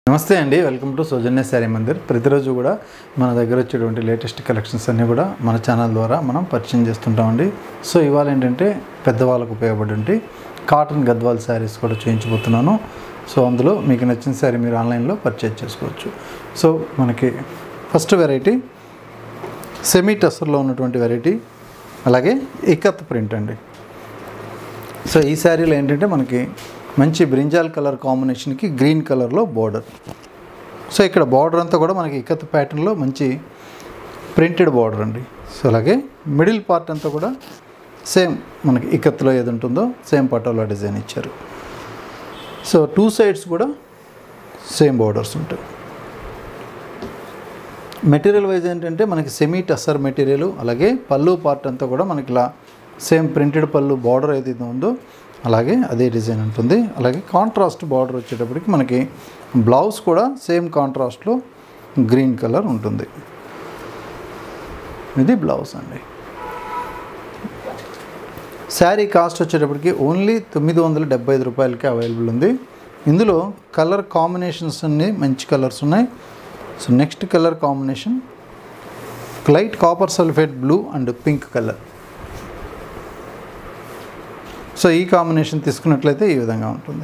నమస్తే అండి welcome to Soujanya Saree Mandir ప్రతిరోజు కూడా మన దగ్గర వచ్చేటువంటి లేటెస్ట్ కలెక్షన్స్ అన్నీ కూడా మన ఛానల్ ద్వారా మనం పరిచయం చేస్తుంటామండి సో ఇవాళ ఏంటంటే పెద్దవాళ్ళకు ఉపయోగపడే కాటన్ గద్వాల్ శారీస్ కూడా చేయించబోతున్నాను సో అందులో మీకు నచ్చిన శారీ మీరు ఆన్లైన్లో పర్చేజ్ చేసుకోవచ్చు సో మనకి ఫస్ట్ వెరైటీ సెమీ టస్సర్లో ఉన్నటువంటి వెరైటీ అలాగే ఇకత్ ప్రింట్ అండి సో ఈ శారీలో ఏంటంటే మనకి మంచి బ్రింజాల్ కలర్ కాంబినేషన్కి గ్రీన్ కలర్లో బార్డర్ సో ఇక్కడ బార్డర్ అంతా కూడా మనకి ఇకత్ ప్యాటర్న్లో మంచి ప్రింటెడ్ బార్డర్ అండి సో అలాగే మిడిల్ పార్ట్ అంతా కూడా సేమ్ మనకి ఇకత్లో ఏది ఉంటుందో సేమ్ పటోలా డిజైన్ ఇచ్చారు సో టూ సైడ్స్ కూడా సేమ్ బార్డర్స్ ఉంటాయి మెటీరియల్ వైజ్ ఏంటంటే మనకి సెమీ టస్సర్ మెటీరియల్ అలాగే పళ్ళు పార్ట్ అంతా కూడా మనకి ఇలా సేమ్ ప్రింటెడ్ పళ్ళు బార్డర్ ఏదైతే ఉందో అలాగే అదే డిజైన్ ఉంటుంది అలాగే కాంట్రాస్ట్ బార్డర్ వచ్చేటప్పటికి మనకి బ్లౌజ్ కూడా సేమ్ కాంట్రాస్ట్లో గ్రీన్ కలర్ ఉంటుంది ఇది బ్లౌజ్ అండి శారీ కాస్ట్ వచ్చేటప్పటికి ఓన్లీ తొమ్మిది వందల డెబ్బై ఐదు రూపాయలకి అవైలబుల్ ఉంది ఇందులో కలర్ కాంబినేషన్స్ అన్ని మంచి కలర్స్ ఉన్నాయి so next colour combination light copper sulphate blue and pink colour so ఈ కాంబినేషన్ తీసుకున్నట్లయితే ఈ విధంగా ఉంటుంది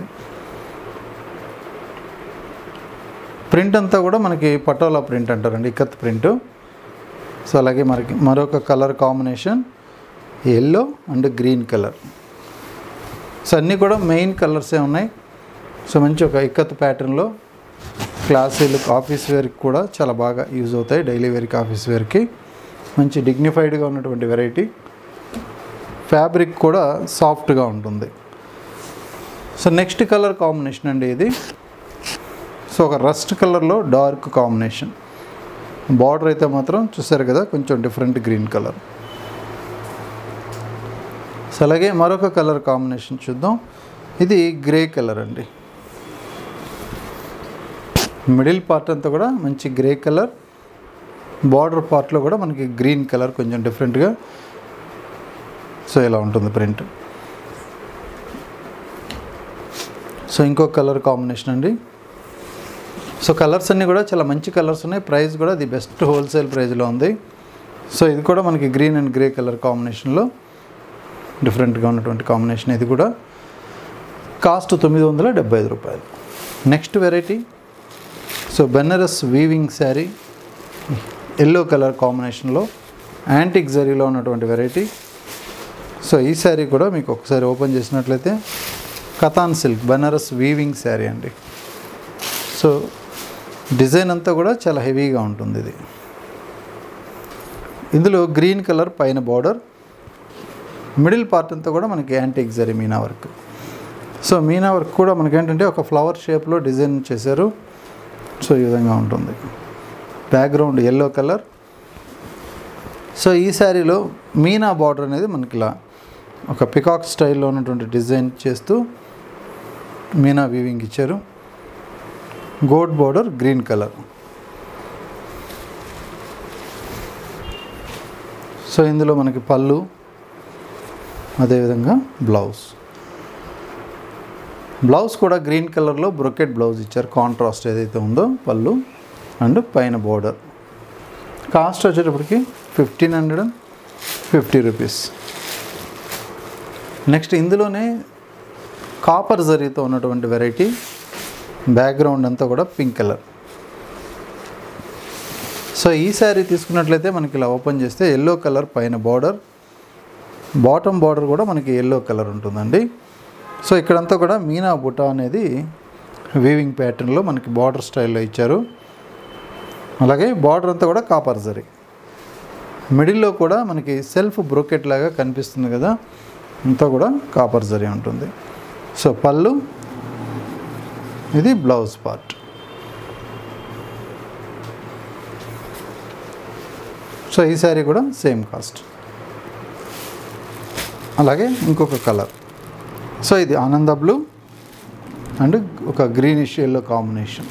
ప్రింట్ అంతా కూడా మనకి పటోలా ప్రింట్ అంటారండి ఇకత్ ప్రింట్ సో అలాగే మనకి మరొక colour combination yellow and green colour so అన్నీ కూడా మెయిన్ కలర్సే ఉన్నాయి సో మంచి ఒక ఇక్కత్ ప్యాటర్న్లో క్లాసీ లుక్ ఆఫీస్ వేర్కి కూడా చాలా బాగా యూజ్ అవుతాయి డైలీ వేర్కి ఆఫీస్ వేర్కి మంచి డిగ్నిఫైడ్గా ఉన్నటువంటి వెరైటీ ఫ్యాబ్రిక్ కూడా సాఫ్ట్గా ఉంటుంది సో నెక్స్ట్ కలర్ కాంబినేషన్ అండి ఇది సో ఒక రస్ట్ కలర్లో డార్క్ కాంబినేషన్ బార్డర్ అయితే మాత్రం చూసారు కదా కొంచెం డిఫరెంట్ గ్రీన్ కలర్ సో అలాగే మరొక కలర్ కాంబినేషన్ చూద్దాం ఇది గ్రే కలర్ అండి మిడిల్ పార్ట్ అంతా కూడా మంచి గ్రే కలర్ బార్డర్ పార్ట్లో కూడా మనకి గ్రీన్ కలర్ కొంచెం డిఫరెంట్గా సో ఇలా ఉంటుంది ప్రింట్ సో ఇంకో కలర్ కాంబినేషన్ అండి సో కలర్స్ అన్నీ కూడా చాలా మంచి కలర్స్ ఉన్నాయి ప్రైస్ కూడా ది బెస్ట్ హోల్సేల్ ప్రైస్లో ఉంది సో ఇది కూడా మనకి గ్రీన్ అండ్ గ్రే కలర్ కాంబినేషన్లో డిఫరెంట్గా ఉన్నటువంటి కాంబినేషన్ ఇది కూడా కాస్ట్ తొమ్మిది వందల డెబ్బై ఐదు రూపాయలు next variety so Banaras weaving sari yellow colour కాంబినేషన్లో యాంటిక్ జరీలో ఉన్నటువంటి వెరైటీ సో ఈ శారీ కూడా మీకు ఒకసారి ఓపెన్ చేసినట్లయితే కథాన్ సిల్క్ బెనారస్ వీవింగ్ శారీ అండి సో డిజైన్ అంతా కూడా చాలా హెవీగా ఉంటుంది ఇది ఇందులో గ్రీన్ కలర్ పైన బార్డర్ మిడిల్ పార్ట్ అంతా కూడా మనకి antique zari meena work so meena work కూడా మనకి ఏంటంటే ఒక ఫ్లవర్ షేప్లో డిజైన్ చేశారు సో ఈ విధంగా ఉంటుంది బ్యాక్గ్రౌండ్ ఎల్లో కలర్ సో ఈ శారీలో మీనా బార్డర్ అనేది మనకి ఇలా ఒక పికాక్ స్టైల్లో ఉన్నటువంటి డిజైన్ చేస్తూ మీనా వీవింగ్ ఇచ్చారు gold border green colour so ఇందులో మనకి పళ్ళు అదేవిధంగా బ్లౌజ్ బ్లౌజ్ కూడా గ్రీన్ కలర్లో బ్రొకెట్ బ్లౌజ్ ఇచ్చారు కాంట్రాస్ట్ ఏదైతే ఉందో పళ్ళు అండ్ పైన బోర్డర్ కాస్ట్ వచ్చేటప్పటికి fifteen hundred and fifty rupees next ఇందులోనే కాపర్ జరీతో ఉన్నటువంటి వెరైటీ బ్యాక్గ్రౌండ్ అంతా కూడా పింక్ కలర్ సో ఈ శారీ తీసుకున్నట్లయితే మనకి ఇలా ఓపెన్ చేస్తే ఎల్లో కలర్ పైన బార్డర్ బాటమ్ బార్డర్ కూడా మనకి ఎల్లో కలర్ ఉంటుందండి సో ఇక్కడంతా కూడా మీనా బుట్ట అనేది వీవింగ్ ప్యాటర్న్లో మనకి బార్డర్ స్టైల్లో ఇచ్చారు అలాగే బార్డర్ అంతా కూడా కాపర్ జరీ మిడిల్లో కూడా మనకి సెల్ఫ్ బ్రోకెట్ లాగా కనిపిస్తుంది కదా అంతా కూడా కాపర్ జరీ ఉంటుంది సో పళ్ళు ఇది బ్లౌజ్ పార్ట్ సో ఈ శారీ కూడా సేమ్ కాస్ట్ అలాగే ఇంకొక కలర్ సో ఇది ఆనంద బ్లూ అండ్ ఒక గ్రీనిష్ ఎల్లో కాంబినేషన్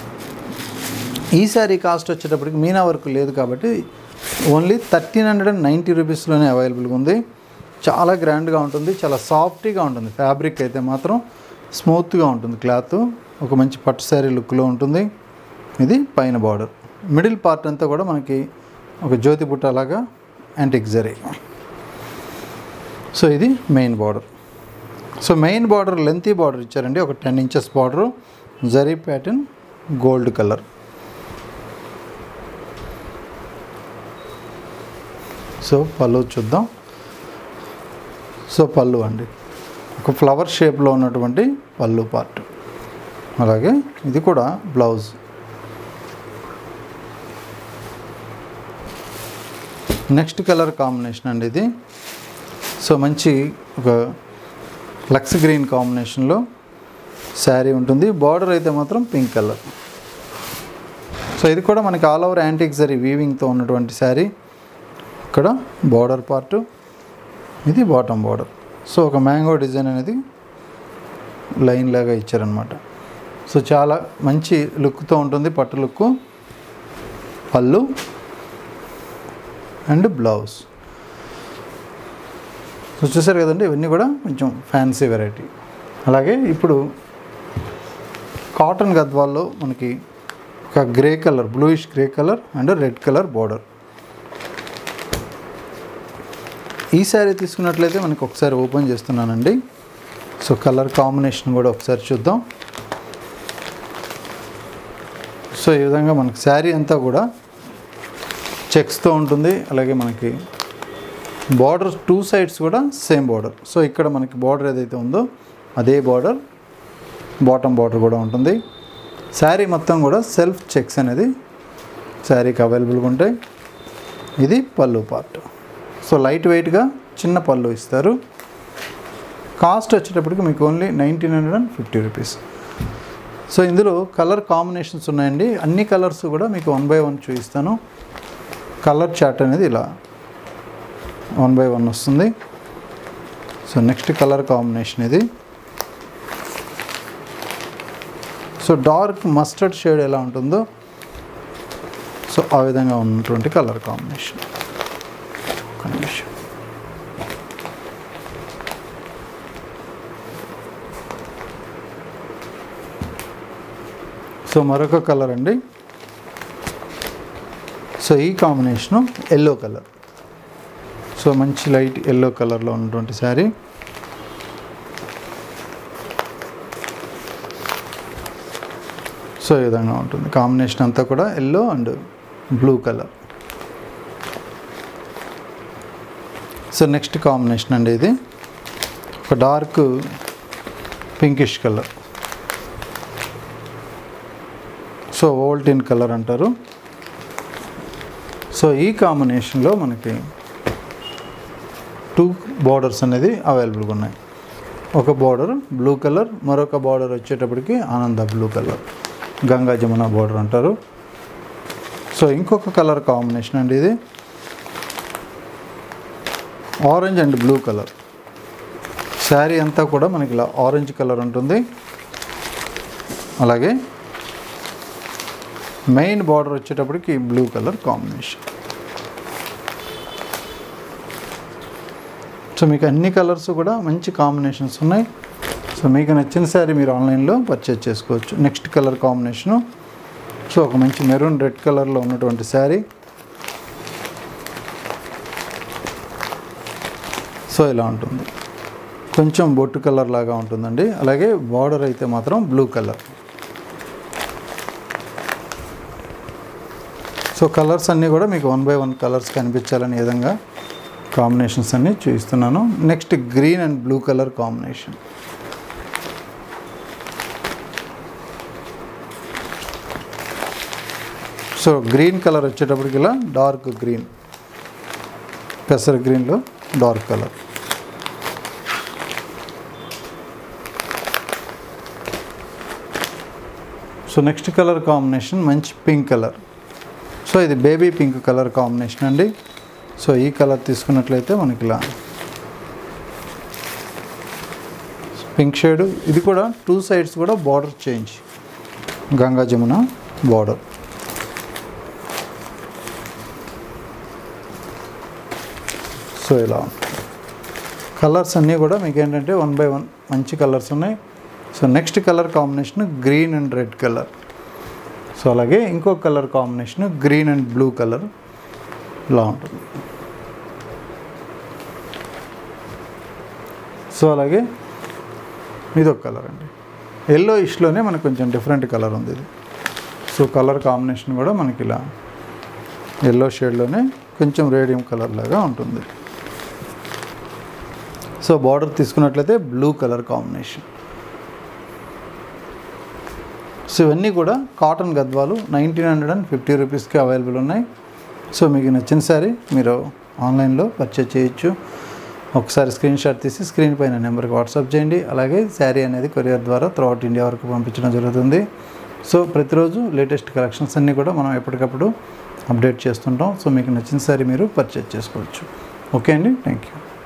ఈ శారీ కాస్ట్ వచ్చేటప్పటికి మీనా వర్క్ లేదు కాబట్టి only thirteen hundred and ninety రూపీస్లోనే అవైలబుల్గా ఉంది చాలా గ్రాండ్గా ఉంటుంది చాలా సాఫ్ట్గా ఉంటుంది ఫ్యాబ్రిక్ అయితే మాత్రం స్మూత్గా ఉంటుంది క్లాత్ ఒక మంచి పట్టు శారీ లుక్లో ఉంటుంది ఇది పైన బార్డర్ మిడిల్ పార్ట్ అంతా కూడా మనకి ఒక జ్యోతి బుట్ట లాగా యాంటిక్ జరీ సో ఇది main border so main border lengthy border ఇచ్చారండి ఒక ten inches border zari pattern gold colour so పళ్ళు చూద్దాం సో పళ్ళు అండి ఒక ఫ్లవర్ షేప్లో ఉన్నటువంటి పళ్ళు పార్ట్ అలాగే ఇది కూడా బ్లౌజ్ నెక్స్ట్ కలర్ కాంబినేషన్ అండి ఇది సో మంచి ఒక లక్స్ గ్రీన్ కాంబినేషన్లో శారీ ఉంటుంది బార్డర్ అయితే మాత్రం పింక్ కలర్ సో ఇది కూడా మనకి ఆల్ ఓవర్ యాంటిక్ జరీ వీవింగ్తో ఉన్నటువంటి శారీ ఇక్కడ బార్డర్ పార్ట్ ఇది బాటమ్ బార్డర్ సో ఒక మ్యాంగో డిజైన్ అనేది లైన్ లాగా ఇచ్చారనమాట సో చాలా మంచి లుక్తో ఉంటుంది పట్టు లుక్ పళ్ళు అండ్ బ్లౌజ్ సో చూసారు కదండి ఇవన్నీ కూడా కొంచెం ఫ్యాన్సీ వెరైటీ అలాగే ఇప్పుడు కాటన్ గద్వాల్లో మనకి ఒక grey colour bluish grey colour and red colour border ఈ శారీ తీసుకున్నట్లయితే మనకి ఒకసారి ఓపెన్ చేస్తున్నానండి సో కలర్ కాంబినేషన్ కూడా ఒకసారి చూద్దాం సో ఈ విధంగా మనకి శారీ అంతా కూడా చెక్స్తో ఉంటుంది అలాగే మనకి బార్డర్ టూ సైడ్స్ కూడా సేమ్ బార్డర్ సో ఇక్కడ మనకి బార్డర్ ఏదైతే ఉందో అదే బార్డర్ బాటమ్ బార్డర్ కూడా ఉంటుంది శారీ మొత్తం కూడా సెల్ఫ్ చెక్స్ అనేది శారీకి అవైలబుల్గా ఉంటాయి ఇది పళ్ళు పార్ట్ సో లైట్ వెయిట్గా చిన్న పళ్ళు ఇస్తారు కాస్ట్ వచ్చేటప్పటికి మీకు only nineteen hundred and fifty rupees so ఇందులో కలర్ కాంబినేషన్స్ ఉన్నాయండి అన్ని కలర్స్ కూడా మీకు వన్ బై వన్ చూపిస్తాను కలర్ చార్ట్ అనేది ఇలా వన్ బై వన్ వస్తుంది సో నెక్స్ట్ కలర్ కాంబినేషన్ ఇది సో డార్క్ మస్టర్డ్ షేడ్ ఎలా ఉంటుందో సో ఆ విధంగా ఉన్నటువంటి కలర్ కాంబినేషన్ ఒక నిమిషం సో మరొక కలర్ అండి సో ఈ కాంబినేషను ఎల్లో కలర్ సో మంచి లైట్ ఎల్లో కలర్లో ఉన్నటువంటి శారీ సో ఈ విధంగా ఉంటుంది కాంబినేషన్ అంతా కూడా yellow and blue colour so next combination అండి ఇది ఒక డార్క్ పింకిష్ కలర్ సో ఓల్టిన్ కలర్ అంటారు సో ఈ కాంబినేషన్లో మనకి టూ బార్డర్స్ అనేది అవైలబుల్గా ఉన్నాయి ఒక బార్డర్ బ్లూ కలర్ మరొక బార్డర్ వచ్చేటప్పటికి Ananda blue colour Ganga Jamuna border అంటారు సో ఇంకొక కలర్ కాంబినేషన్ అండి ఇది orange and blue colour sari అంతా కూడా మనకి ఇలా ఆరెంజ్ కలర్ ఉంటుంది అలాగే మెయిన్ బార్డర్ వచ్చేటప్పటికి బ్లూ కలర్ కాంబినేషన్ సో మీకు అన్ని కలర్స్ కూడా మంచి కాంబినేషన్స్ ఉన్నాయి సో మీకు నచ్చిన శారీ మీరు ఆన్లైన్లో పర్చేజ్ చేసుకోవచ్చు నెక్స్ట్ కలర్ కాంబినేషను సో ఒక మంచి మెరూన్ రెడ్ కలర్లో ఉన్నటువంటి శారీ సో ఇలా ఉంటుంది కొంచెం బొట్టు కలర్ లాగా ఉంటుందండి అలాగే బార్డర్ అయితే మాత్రం బ్లూ కలర్ సో కలర్స్ అన్నీ కూడా మీకు వన్ బై వన్ కలర్స్ కనిపించాలని ఈ విధంగా కాంబినేషన్స్ అన్నీ చూపిస్తున్నాను next green and blue colour combination so green colour వచ్చేటప్పటికి ఇలా డార్క్ గ్రీన్ పెసర్ గ్రీన్లో dark colour so next colour combination మంచి పింక్ కలర్ సో ఇది బేబీ పింక్ కలర్ కాంబినేషన్ అండి సో ఈ కలర్ తీసుకున్నట్లయితే మనకి ఇలా పింక్ షేడ్ ఇది కూడా టూ సైడ్స్ కూడా border change Ganga Jamuna border so ఇలా కలర్స్ అన్నీ కూడా మీకు ఏంటంటే వన్ బై వన్ మంచి కలర్స్ ఉన్నాయి so next colour combination green and red colour so అలాగే ఇంకో colour combination green and blue colour ఇలా ఉంటుంది సో అలాగే ఇదొక కలర్ అండి ఎల్లో ఇష్లోనే మనకు కొంచెం డిఫరెంట్ కలర్ ఉంది ఇది సో కలర్ కాంబినేషన్ కూడా మనకి ఇలా ఎల్లో షేడ్లోనే కొంచెం రేడియం కలర్ లాగా ఉంటుంది సో బార్డర్ తీసుకున్నట్లయితే బ్లూ కలర్ కాంబినేషన్ సో ఇవన్నీ కూడా cotton Gadwal nineteen hundred and fifty రూపీస్కి అవైలబుల్ ఉన్నాయి సో మీకు నచ్చిన సారీ మీరు ఆన్లైన్లో పర్చేజ్ చేయొచ్చు ఒకసారి స్క్రీన్ షాట్ తీసి స్క్రీన్ పైన నెంబర్కి వాట్సాప్ చేయండి అలాగే శారీ అనేది కొరియర్ ద్వారా త్రూఅవుట్ ఇండియా వరకు పంపించడం జరుగుతుంది సో ప్రతిరోజు లేటెస్ట్ కలెక్షన్స్ అన్నీ కూడా మనం ఎప్పటికప్పుడు అప్డేట్ చేస్తుంటాం సో మీకు నచ్చిన సారీ మీరు పర్చేజ్ చేసుకోవచ్చు ఓకే అండి థ్యాంక్ యూ